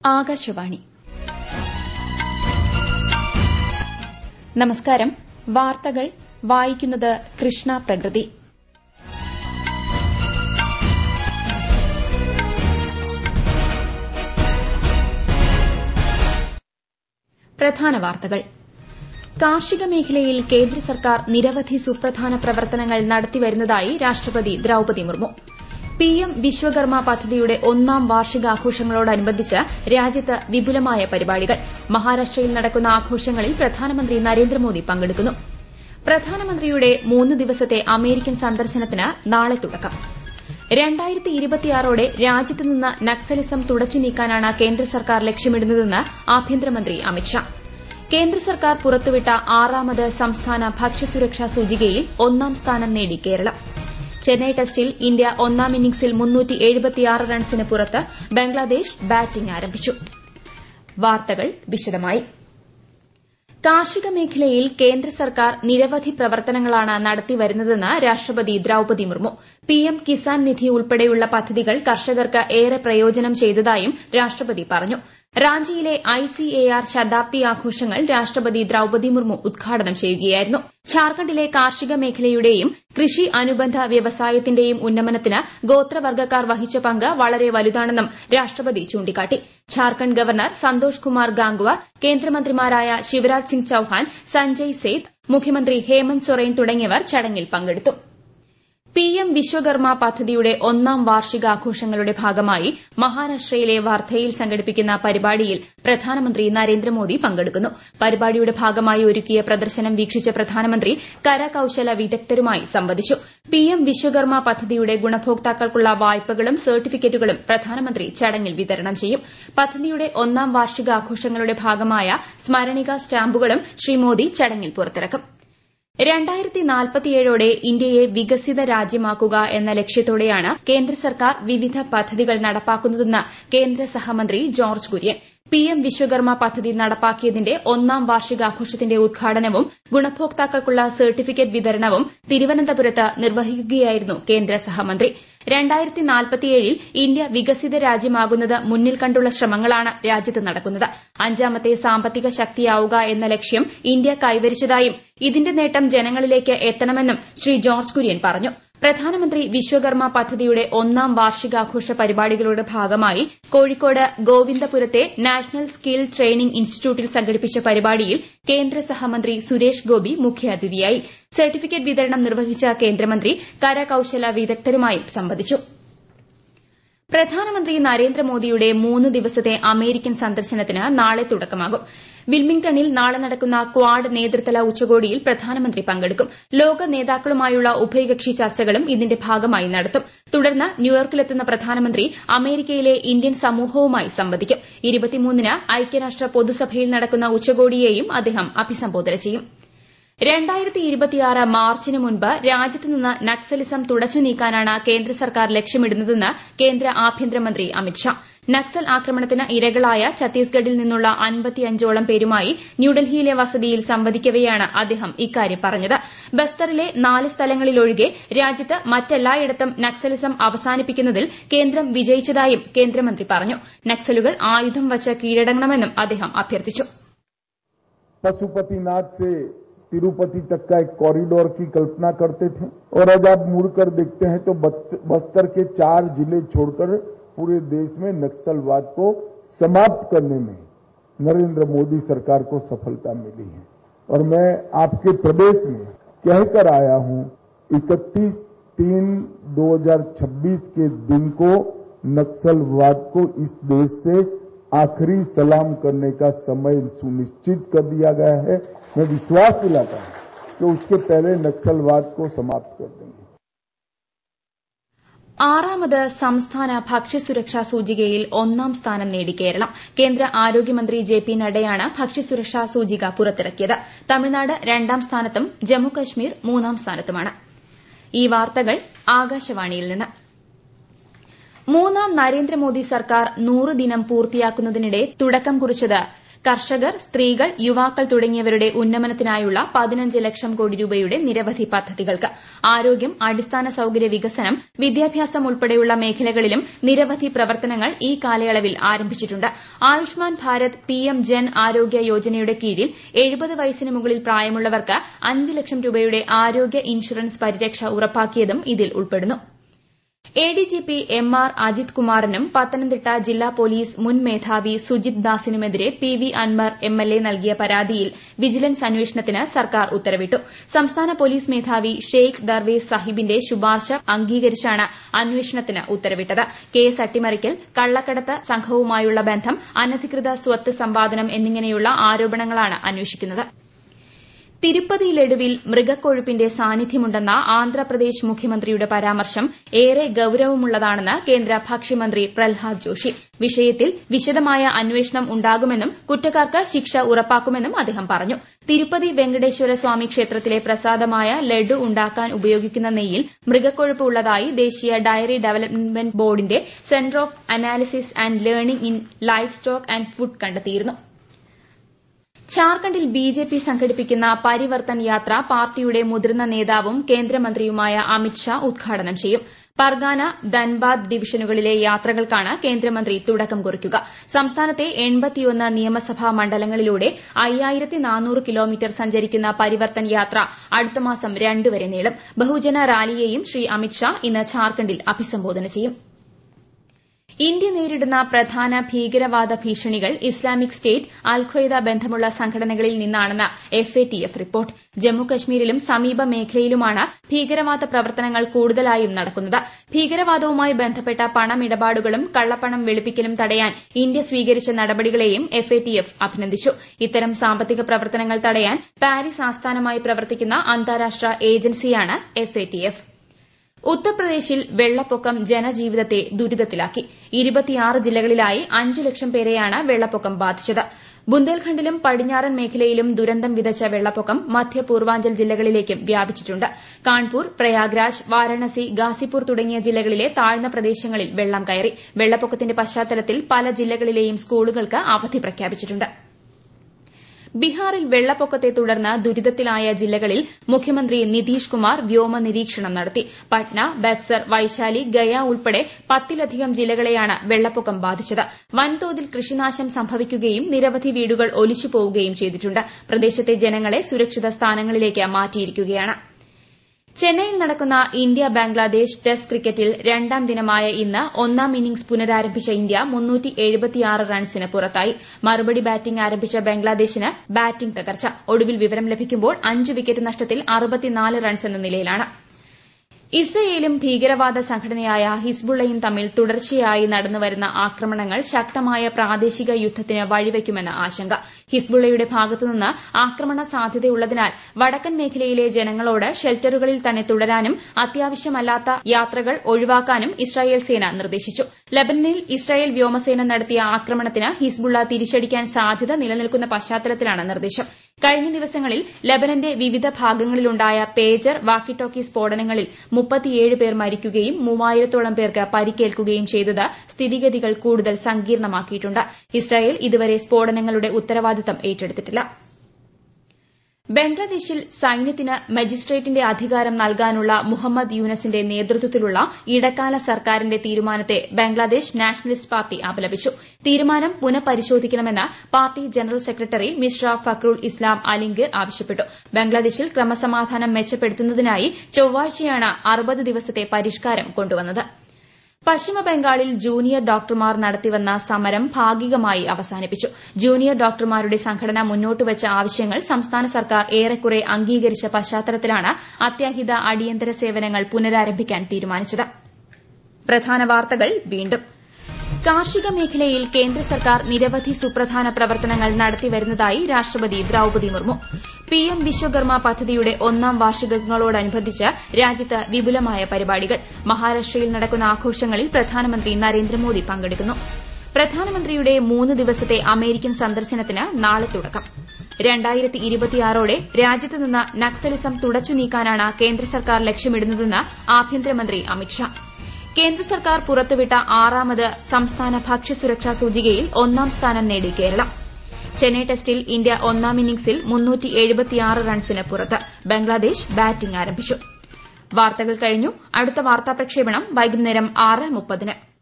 ആകാശവാണി നമസ്കാരം വാർത്തകൾ വായിക്കുന്നത് കൃഷ്ണ പ്രകൃതി പ്രധാന വാർത്തകൾ കാർഷിക മേഖലയിൽ കേന്ദ്ര സർക്കാർ നിരവധി സുപ്രധാന പ്രവർത്തനങ്ങൾ നടത്തിവരുന്നതായി രാഷ്ട്രപതി ദ്രൌപതി മുർമു പിഎം വിശ്വകർമ്മ പദ്ധതിയുടെ ഒന്നാം വാർഷികാഘോഷങ്ങളോടനുബന്ധിച്ച് രാജ്യത്ത് വിപുലമായ പരിപാടികൾ മഹാരാഷ്ട്രയിൽ നടക്കുന്ന ആഘോഷങ്ങളിൽ പ്രധാനമന്ത്രി നരേന്ദ്രമോദി പങ്കെടുക്കുന്നു പ്രധാനമന്ത്രിയുടെ മൂന്ന് ദിവസത്തെ അമേരിക്കൻ സന്ദർശനത്തിന് നാളെ തുടക്കം ോടെ രാജ്യത്ത് നിന്ന് നക്സലിസം തുടച്ചു നീക്കാനാണ് കേന്ദ്ര സർക്കാർ ലക്ഷ്യമിടുന്നതെന്ന് ആഭ്യന്തരമന്ത്രി അമിത്ഷാ കേന്ദ്ര സർക്കാർ പുറത്തുവിട്ട ആറാമത് സംസ്ഥാന ഭക്ഷ്യസുരക്ഷാ സൂചികയിൽ ഒന്നാം സ്ഥാനം നേടി കേരളം ചെന്നൈ ടെസ്റ്റിൽ ഇന്ത്യ ഒന്നാം ഇന്നിംഗ്സിൽ റൺസിന് പുറത്ത് ബംഗ്ലാദേശ് ബാറ്റിംഗ് ആരംഭിച്ചു വാർത്തകൾ വിശദമായി കാർഷിക മേഖലയിൽ കേന്ദ്ര സർക്കാർ നിരവധി പ്രവർത്തനങ്ങളാണ് നടത്തിവരുന്നതെന്ന് രാഷ്ട്രപതി ദ്രൌപതി മുർമു പിഎം കിസാൻ നിധി ഉൾപ്പെടെയുള്ള പദ്ധതികൾ കർഷകർക്ക് ഏറെ പ്രയോജനം ചെയ്തതായും രാഷ്ട്രപതി പറഞ്ഞു റാഞ്ചിയിലെ ഐസിഎആർ ശതാബ്ദി ആഘോഷങ്ങൾ രാഷ്ട്രപതി ദ്രൌപതി മുർമു ഉദ്ഘാടനം ചെയ്യുകയായിരുന്നു ഝാർഖണ്ഡിലെ കാർഷിക മേഖലയുടെയും കൃഷി അനുബന്ധ വ്യവസായത്തിന്റെയും ഉന്നമനത്തിന് ഗോത്രവർഗ്ഗക്കാർ വഹിച്ച പങ്ക് വളരെ വലുതാണെന്നും രാഷ്ട്രപതി ചൂണ്ടിക്കാട്ടി ഝാർഖണ്ഡ് ഗവർണർ സന്തോഷ് കുമാർ ഗാംഗ്വാർ കേന്ദ്രമന്ത്രിമാരായ ശിവരാജ് സിംഗ് ചൌഹാൻ സഞ്ജയ് സേത്ത് മുഖ്യമന്ത്രി ഹേമന്ത് സൊറേൻ തുടങ്ങിയവർ ചടങ്ങിൽ പങ്കെടുത്തു പിഎം വിശ്വകർമ്മ പദ്ധതിയുടെ ഒന്നാം വാർഷികാഘോഷങ്ങളുടെ ഭാഗമായി മഹാരാഷ്ട്രയിലെ വർധയിൽ സംഘടിപ്പിക്കുന്ന പരിപാടിയിൽ പ്രധാനമന്ത്രി നരേന്ദ്രമോദി പങ്കെടുക്കുന്നു പരിപാടിയുടെ ഭാഗമായി ഒരുക്കിയ പ്രദർശനം വീക്ഷിച്ച പ്രധാനമന്ത്രി കരകൌശല വിദഗ്ധരുമായി സംവദിച്ചു പിഎം വിശ്വകർമ്മ പദ്ധതിയുടെ ഗുണഭോക്താക്കൾക്കുള്ള വായ്പകളും സർട്ടിഫിക്കറ്റുകളും പ്രധാനമന്ത്രി ചടങ്ങിൽ വിതരണം ചെയ്യും പദ്ധതിയുടെ ഒന്നാം വാർഷികാഘോഷങ്ങളുടെ ഭാഗമായ സ്മരണിക സ്റ്റാമ്പുകളും ശ്രീ മോദി ചടങ്ങിൽ പുറത്തിറക്കും ോടെ ഇന്ത്യയെ വികസിത രാജ്യമാക്കുക എന്ന ലക്ഷ്യത്തോടെയാണ് കേന്ദ്ര സർക്കാർ വിവിധ പദ്ധതികൾ നടപ്പാക്കുന്നതെന്ന് കേന്ദ്ര സഹമന്ത്രി ജോർജ് കുര്യൻ പിഎം വിശ്വകർമ്മ പദ്ധതി നടപ്പാക്കിയതിന്റെ ഒന്നാം വാർഷികാഘോഷത്തിന്റെ ഉദ്ഘാടനവും ഗുണഭോക്താക്കൾക്കുള്ള സർട്ടിഫിക്കറ്റ് വിതരണവും തിരുവനന്തപുരത്ത് നിർവഹിക്കുകയായിരുന്നു കേന്ദ്ര സഹമന്ത്രി ൽ ഇന്ത്യ വികസിത രാജ്യമാകുന്നത് മുന്നിൽ കണ്ടുള്ള ശ്രമങ്ങളാണ് രാജ്യത്ത് നടക്കുന്നത് അഞ്ചാമത്തെ സാമ്പത്തിക ശക്തിയാവുക എന്ന ലക്ഷ്യം ഇന്ത്യ കൈവരിച്ചതായും ഇതിന്റെ നേട്ടം ജനങ്ങളിലേക്ക് എത്തണമെന്നും ശ്രീ ജോർജ് കുര്യൻ പറഞ്ഞു പ്രധാനമന്ത്രി വിശ്വകർമ്മ പദ്ധതിയുടെ ഒന്നാം വാർഷികാഘോഷ പരിപാടികളുടെ ഭാഗമായി കോഴിക്കോട് ഗോവിന്ദപുരത്തെ നാഷണൽ സ്കിൽ ട്രെയിനിംഗ് ഇൻസ്റ്റിറ്റ്യൂട്ടിൽ സംഘടിപ്പിച്ച പരിപാടിയിൽ കേന്ദ്ര സഹമന്ത്രി സുരേഷ് ഗോപി മുഖ്യാതിഥിയായി സർട്ടിഫിക്കറ്റ് വിതരണം നിർവഹിച്ച കേന്ദ്രമന്ത്രി കരകൌശല വിദഗ്ധരുമായും സംവദിച്ചു പ്രധാനമന്ത്രി നരേന്ദ്രമോദിയുടെ മൂന്ന് ദിവസത്തെ അമേരിക്കൻ സന്ദർശനത്തിന് നാളെ തുടക്കമാകും വിൽമിംഗ്ടണിൽ നാളെ നടക്കുന്ന ക്വാഡ് നേതൃതല ഉച്ചകോടിയിൽ പ്രധാനമന്ത്രി പങ്കെടുക്കും ലോക നേതാക്കളുമായുള്ള ഉഭയകക്ഷി ചർച്ചകളും ഇതിന്റെ ഭാഗമായി നടത്തും തുടർന്ന് ന്യൂയോർക്കിലെത്തുന്ന പ്രധാനമന്ത്രി അമേരിക്കയിലെ ഇന്ത്യൻ സമൂഹവുമായി സംവദിക്കും ന് ഐക്യരാഷ്ട്ര പൊതുസഭയിൽ നടക്കുന്ന ഉച്ചകോടിയെയും അദ്ദേഹം അഭിസംബോധന ചെയ്യും മാർച്ചിന് മുൻപ് രാജ്യത്ത് നിന്ന് നക്സലിസം തുടച്ചു നീക്കാനാണ് കേന്ദ്ര സർക്കാർ ലക്ഷ്യമിടുന്നതെന്ന് കേന്ദ്ര ആഭ്യന്തരമന്ത്രി അമിത്ഷാ നക്സൽ ആക്രമണത്തിന് ഇരകളായ ഛത്തീസ്ഗഡിൽ നിന്നുള്ള അൻപത്തിയഞ്ചോളം പേരുമായി ന്യൂഡൽഹിയിലെ വസതിയിൽ സംവദിക്കവെയാണ് അദ്ദേഹം ഇക്കാര്യം പറഞ്ഞത് ബസ്തറിലെ നാല് സ്ഥലങ്ങളിലൊഴികെ രാജ്യത്ത് മറ്റെല്ലായിടത്തും നക്സലിസം അവസാനിപ്പിക്കുന്നതിൽ കേന്ദ്രം വിജയിച്ചതായും കേന്ദ്രമന്ത്രി പറഞ്ഞു നക്സലുകൾ ആയുധം വച്ച് കീഴടങ്ങണമെന്നും അദ്ദേഹം അഭ്യർത്ഥിച്ചു पशुपतिनाथ से तिरुपति तक का एक कॉरिडोर की कल्पना करते थे और आज आप मुड़कर देखते हैं तो बस्तर के चार जिले छोड़कर पूरे देश में नक्सलवाद को समाप्त करने में नरेंद्र मोदी सरकार को सफलता मिली है और मैं आपके प्रदेश में कहकर आया हूं 31 तीन 2026 के दिन को नक्सलवाद को इस देश से आखिरी सलाम करने का समय सुनिश्चित कर दिया गया है मैं विश्वास दिलाता हूं कि उसके पहले नक्सलवाद को समाप्त कर देंगे ആറാമത് സംസ്ഥാന ഭക്ഷ്യസുരക്ഷാ സൂചികയിൽ ഒന്നാം സ്ഥാനം നേടി കേരളം കേന്ദ്ര ആരോഗ്യമന്ത്രി ജെ പി നഡ്ഡയാണ് ഭക്ഷ്യസുരക്ഷാ സൂചിക പുറത്തിറക്കിയത് തമിഴ്നാട് രണ്ടാം സ്ഥാനത്തും ജമ്മുകശ്മീർ മൂന്നാം സ്ഥാനത്തുമാണ് ഈ വാർത്തകൾ ആകാശവാണിയിൽ നിന്ന് മൂന്നാം നരേന്ദ്രമോദി സർക്കാർ നൂറ് ദിനം പൂർത്തിയാക്കുന്നതിനിടെ തുടക്കം കുറിച്ചത് കർഷകർ സ്ത്രീകൾ യുവാക്കൾ തുടങ്ങിയവരുടെ ഉന്നമനത്തിനായുള്ള പതിനഞ്ച് ലക്ഷം കോടി രൂപയുടെ നിരവധി പദ്ധതികൾക്ക് ആരോഗ്യം അടിസ്ഥാന സൌകര്യ വികസനം വിദ്യാഭ്യാസം ഉൾപ്പെടെയുള്ള മേഖലകളിലും നിരവധി പ്രവർത്തനങ്ങൾ ഈ കാലയളവിൽ ആരംഭിച്ചിട്ടുണ്ട് ആയുഷ്മാൻ ഭാരത് പിഎം ജൻ ആരോഗ്യ യോജനയുടെ കീഴിൽ എഴുപത് വയസ്സിന് മുകളിൽ പ്രായമുള്ളവർക്ക് അഞ്ച് ലക്ഷം രൂപയുടെ ആരോഗ്യ ഇൻഷുറൻസ് പരിരക്ഷ ഉറപ്പാക്കിയതും ഇതിൽ ഉൾപ്പെടുന്നു എഡിജിപി എം ആർ അജിത് കുമാറിനും പത്തനംതിട്ട ജില്ലാ പോലീസ് മുൻ മേധാവി സുജിത് ദാസിനുമെതിരെ പി വി അൻവർ എംഎൽഎ നൽകിയ പരാതിയിൽ വിജിലൻസ് അന്വേഷണത്തിന് സർക്കാർ ഉത്തരവിട്ടു സംസ്ഥാന പോലീസ് മേധാവി ഷെയ്ഖ് ദർവേസ് സാഹിബിന്റെ ശുപാർശ അംഗീകരിച്ചാണ് അന്വേഷണത്തിന് ഉത്തരവിട്ടത് കേസ് അട്ടിമറിക്കൽ കള്ളക്കടത്ത് സംഘവുമായുള്ള ബന്ധം അനധികൃത സ്വത്ത് സമ്പാദനം എന്നിങ്ങനെയുള്ള ആരോപണങ്ങളാണ് അന്വേഷിക്കുന്നത് തിരുപ്പതി ലഡുവിൽ മൃഗക്കൊഴുപ്പിന്റെ സാന്നിധ്യമുണ്ടെന്ന ആന്ധ്രാപ്രദേശ് മുഖ്യമന്ത്രിയുടെ പരാമർശം ഏറെ ഗൌരവമുള്ളതാണെന്ന് കേന്ദ്ര ഭക്ഷ്യമന്ത്രി പ്രഹ്ലാദ് ജോഷി വിഷയത്തിൽ വിശദമായ അന്വേഷണം ഉണ്ടാകുമെന്നും കുറ്റക്കാർക്ക് ശിക്ഷ ഉറപ്പാക്കുമെന്നും അദ്ദേഹം പറഞ്ഞു തിരുപ്പതി വെങ്കടേശ്വര സ്വാമി ക്ഷേത്രത്തിലെ പ്രസാദമായ ലഡു ഉണ്ടാക്കാൻ ഉപയോഗിക്കുന്ന നെയ്യിൽ മൃഗക്കൊഴുപ്പ് ഉള്ളതായി ദേശീയ ഡയറി ഡെവലപ്മെന്റ് ബോർഡിന്റെ centre of analysis and learning in livestock and food കണ്ടെത്തിയിരുന്നു ഝാർഖണ്ഡിൽ ബിജെപി സംഘടിപ്പിക്കുന്ന പരിവർത്തൻ യാത്ര പാർട്ടിയുടെ മുതിർന്ന നേതാവും കേന്ദ്രമന്ത്രിയുമായ അമിത് ഷാ ഉദ്ഘാടനം ചെയ്യും പർഗാന ധൻബാദ് ഡിവിഷനുകളിലെ യാത്രകൾക്കാണ് കേന്ദ്രമന്ത്രി തുടക്കം കുറിക്കുക സംസ്ഥാനത്തെ നിയമസഭാ മണ്ഡലങ്ങളിലൂടെ കിലോമീറ്റർ സഞ്ചരിക്കുന്ന പരിവർത്തൻ യാത്ര അടുത്ത മാസം രണ്ട് വരെ നീളും ബഹുജന റാലിയെയും ശ്രീ അമിത് ഷാ ഇന്ന് ഝാർഖണ്ഡിൽ അഭിസംബോധന ചെയ്യും ഇന്ത്യ നേരിടുന്ന പ്രധാന ഭീകരവാദ ഭീഷണികൾ ഇസ്ലാമിക് സ്റ്റേറ്റ് അൽ ഖ്വയ്ദ ബന്ധമുള്ള സംഘടനകളിൽ നിന്നാണെന്ന് എഫ്എടിഎഫ് റിപ്പോർട്ട് ജമ്മുകശ്മീരിലും സമീപ മേഖലയിലുമാണ് ഭീകരവാദ പ്രവർത്തനങ്ങൾ കൂടുതലായും നടക്കുന്നത് ഭീകരവാദവുമായി ബന്ധപ്പെട്ട പണമിടപാടുകളും കള്ളപ്പണം വെളുപ്പിക്കലും തടയാൻ ഇന്ത്യ സ്വീകരിച്ച നടപടികളെയും എഫ്എടിഎഫ് അഭിനന്ദിച്ചു ഇത്തരം സാമ്പത്തിക പ്രവർത്തനങ്ങൾ തടയാൻ പാരീസ് ആസ്ഥാനമായി പ്രവർത്തിക്കുന്ന അന്താരാഷ്ട്ര ഏജൻസിയാണ് എഫ്എടിഎഫ് ഉത്തർപ്രദേശിൽ വെള്ളപ്പൊക്കം ജനജീവിതത്തെ ദുരിതത്തിലാക്കി ഇരുപത്തിയാറ് ജില്ലകളിലായി അഞ്ചു ലക്ഷം പേരെയാണ് വെള്ളപ്പൊക്കം ബാധിച്ചത് ബുന്ദേൽഖണ്ഡിലും പടിഞ്ഞാറൻ മേഖലയിലും ദുരന്തം വിതച്ച വെള്ളപ്പൊക്കം മധ്യ പൂർവാഞ്ചൽ ജില്ലകളിലേക്കും വ്യാപിച്ചിട്ടുണ്ട് കാൺപൂർ പ്രയാഗ്രാജ് വാരാണസി ഗാസിപൂർ തുടങ്ങിയ ജില്ലകളിലെ താഴ്ന്ന പ്രദേശങ്ങളിൽ വെള്ളം കയറി വെള്ളപ്പൊക്കത്തിന്റെ പശ്ചാത്തലത്തിൽ പല ജില്ലകളിലെയും സ്കൂളുകൾക്ക് അവധി പ്രഖ്യാപിച്ചിട്ടുണ്ട് ബീഹാറിൽ വെള്ളപ്പൊക്കത്തെ തുടർന്ന് ദുരിതത്തിലായ ജില്ലകളിൽ മുഖ്യമന്ത്രി നിതീഷ് കുമാർ വ്യോമ നിരീക്ഷണം നടത്തി പട്ന ബക്സർ വൈശാലി ഗയ ഉൾപ്പെടെ പത്തിലധികം ജില്ലകളെയാണ് വെള്ളപ്പൊക്കം ബാധിച്ചത് വൻതോതിൽ കൃഷിനാശം സംഭവിക്കുകയും നിരവധി വീടുകൾ ഒലിച്ചുപോവുകയും ചെയ്തിട്ടുണ്ട് പ്രദേശത്തെ ജനങ്ങളെ സുരക്ഷിത സ്ഥാനങ്ങളിലേക്ക് മാറ്റിയിരിക്കുകയാണ് ചെന്നൈയിൽ നടക്കുന്ന ഇന്ത്യ ബംഗ്ലാദേശ് ടെസ്റ്റ് ക്രിക്കറ്റിൽ രണ്ടാം ദിനമായ ഇന്ന് ഒന്നാം ഇന്നിംഗ്സ് പുനരാരംഭിച്ച ഇന്ത്യ റൺസിന് പുറത്തായി മറുപടി ബാറ്റിംഗ് ആരംഭിച്ച ബംഗ്ലാദേശിന് ബാറ്റിംഗ് തകർച്ച ഒടുവിൽ വിവരം ലഭിക്കുമ്പോൾ അഞ്ച് വിക്കറ്റ് നഷ്ടത്തിൽ റൺസ് എന്ന നിലയിലാണ് ഇസ്രയേലും ഭീകരവാദ സംഘടനയായ ഹിസ്ബുള്ളയും തമ്മിൽ തുടർച്ചയായി നടന്നുവരുന്ന ആക്രമണങ്ങൾ ശക്തമായ പ്രാദേശിക യുദ്ധത്തിന് വഴിവെക്കുമെന്ന് ആശങ്ക ഹിസ്ബുള്ളയുടെ ഭാഗത്തുനിന്ന് ആക്രമണ സാധ്യതയുള്ളതിനാൽ വടക്കൻ മേഖലയിലെ ജനങ്ങളോട് ഷെൽട്ടറുകളിൽ തന്നെ തുടരാനും അത്യാവശ്യമല്ലാത്ത യാത്രകൾ ഒഴിവാക്കാനും ഇസ്രായേൽ സേന നിർദ്ദേശിച്ചു ലബനനിൽ ഇസ്രായേൽ വ്യോമസേന നടത്തിയ ആക്രമണത്തിന് ഹിസ്ബുള്ള തിരിച്ചടിക്കാൻ സാധ്യത നിലനിൽക്കുന്ന പശ്ചാത്തലത്തിലാണ് നിർദ്ദേശം കഴിഞ്ഞ ദിവസങ്ങളിൽ ലബനന്റെ വിവിധ ഭാഗങ്ങളിലുണ്ടായ പേജർ വാക്കി ടോക്കി സ്ഫോടനങ്ങളിൽ മുപ്പത്തിയേഴ് പേർ മരിക്കുകയും മൂവായിരത്തോളം പേർക്ക് പരിക്കേൽക്കുകയും ചെയ്തത് സ്ഥിതിഗതികൾ കൂടുതൽ സങ്കീർണമാക്കിയിട്ടുണ്ട് ഇസ്രായേൽ ഇതുവരെ സ്ഫോടനങ്ങളുടെ ഉത്തരവാദിത്തം ഏറ്റെടുത്തിട്ടില്ല ബംഗ്ലാദേശിൽ സൈന്യത്തിന് മജിസ്ട്രേറ്റിന്റെ അധികാരം നൽകാനുള്ള മുഹമ്മദ് യൂനസിന്റെ നേതൃത്വത്തിലുള്ള ഇടക്കാല സർക്കാരിന്റെ തീരുമാനത്തെ ബംഗ്ലാദേശ് നാഷണലിസ്റ്റ് പാർട്ടി അപലപിച്ചു തീരുമാനം പുനഃപരിശോധിക്കണമെന്ന് പാർട്ടി ജനറൽ സെക്രട്ടറി മിശ്ര ഫക്രുൾ ഇസ്ലാം അലിംഗിർ ആവശ്യപ്പെട്ടു ബംഗ്ലാദേശിൽ ക്രമസമാധാനം മെച്ചപ്പെടുത്തുന്നതിനായി ചൊവ്വാഴ്ചയാണ് അറുപത് ദിവസത്തെ പരിഷ്കാരം കൊണ്ടുവന്നത് പശ്ചിമബംഗാളിൽ ജൂനിയർ ഡോക്ടർമാർ നടത്തിവന്ന സമരം ഭാഗികമായി അവസാനിപ്പിച്ചു ജൂനിയർ ഡോക്ടർമാരുടെ സംഘടന മുന്നോട്ടുവച്ച ആവശ്യങ്ങൾ സംസ്ഥാന സർക്കാർ ഏറെക്കുറെ അംഗീകരിച്ച പശ്ചാത്തലത്തിലാണ് അത്യാഹിത അടിയന്തര സേവനങ്ങൾ പുനരാരംഭിക്കാൻ തീരുമാനിച്ചത് പ്രധാന വാർത്തകൾ വീണ്ടും കാർഷിക മേഖലയിൽ കേന്ദ്ര സർക്കാർ നിരവധി സുപ്രധാന പ്രവർത്തനങ്ങൾ നടത്തിവരുന്നതായി രാഷ്ട്രപതി ദ്രൌപതി മുർമു പിഎം വിശ്വകർമ്മ പദ്ധതിയുടെ ഒന്നാം വാർഷികങ്ങളോടനുബന്ധിച്ച് രാജ്യത്ത് വിപുലമായ പരിപാടികൾ മഹാരാഷ്ട്രയിൽ നടക്കുന്ന ആഘോഷങ്ങളിൽ പ്രധാനമന്ത്രി നരേന്ദ്രമോദി പങ്കെടുക്കുന്നു പ്രധാനമന്ത്രിയുടെ മൂന്ന് ദിവസത്തെ അമേരിക്കൻ സന്ദർശനത്തിന് നാളെ തുടക്കം രണ്ടായിരത്തി ഇരുപത്തിയാറോടെ രാജ്യത്ത് നിന്ന് നക്സലിസം തുടച്ചു നീക്കാനാണ് കേന്ദ്ര സർക്കാർ ലക്ഷ്യമിടുന്നതെന്ന് ആഭ്യന്തരമന്ത്രി അമിത്ഷാ കേന്ദ്ര സർക്കാർ പുറത്തുവിട്ട ആറാമത് സംസ്ഥാന ഭക്ഷ്യസുരക്ഷാ സൂചികയിൽ ഒന്നാം സ്ഥാനം നേടി കേരളം ചെന്നൈ ടെസ്റ്റിൽ ഇന്ത്യ ഒന്നാം ഇന്നിംഗ്സിൽ റൺസിന് പുറത്ത് ബംഗ്ലാദേശ് ബാറ്റിംഗ് ആരംഭിച്ചു വാർത്തകൾ കഴിഞ്ഞു അടുത്ത വാർത്താ പ്രക്ഷേപണം വൈകുന്നേരം ആറ് മുപ്പതിന്